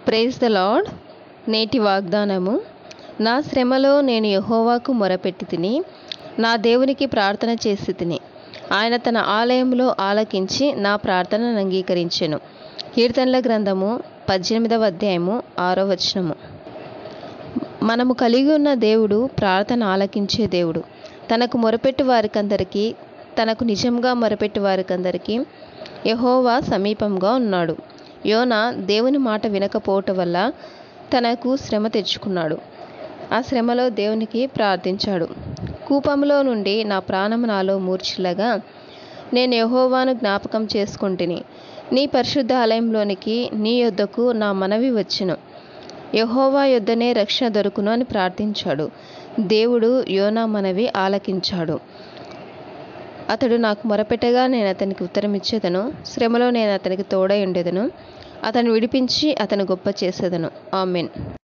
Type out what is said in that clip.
praise the lord నేటి వాగ్దానము నా శ్రమలో నేను యెహోవాకు మొరపెట్టి తిని నా దేవునికి ప్రార్థన చేసి తిని ఆయన తన ఆలయంలో ఆలకించి నా ప్రార్థనను అంగీకరించెను కీర్తనల గ్రంథము పద్దెనిమిదవ అధ్యాయము ఆరో వచనము మనము కలిగి ఉన్న దేవుడు ప్రార్థన ఆలకించే దేవుడు తనకు మొరపెట్టు వారికందరికీ తనకు నిజంగా మొరపెట్టు వారికందరికీ యహోవా సమీపంగా ఉన్నాడు యోన దేవుని మాట వినకపోవటం వల్ల తనకు శ్రమ తెచ్చుకున్నాడు ఆ శ్రమలో దేవునికి ప్రార్థించాడు కూపంలో నుండి నా ప్రాణము నాలో మూర్ఛిల్లగా నేను యహోవాను జ్ఞాపకం చేసుకుంటుని నీ పరిశుద్ధ ఆలయంలోనికి నీ యొద్దకు నా మనవి వచ్చును యహోవా యొద్దనే రక్షణ దొరుకును అని ప్రార్థించాడు దేవుడు యోనా మనవి ఆలకించాడు అతడు నాకు మొరపెట్టగా నేను అతనికి ఉత్తరం ఇచ్చేదను శ్రమలో నేను అతనికి తోడై ఉండేదను అతను విడిపించి అతను గొప్ప చేసేదను ఆమెన్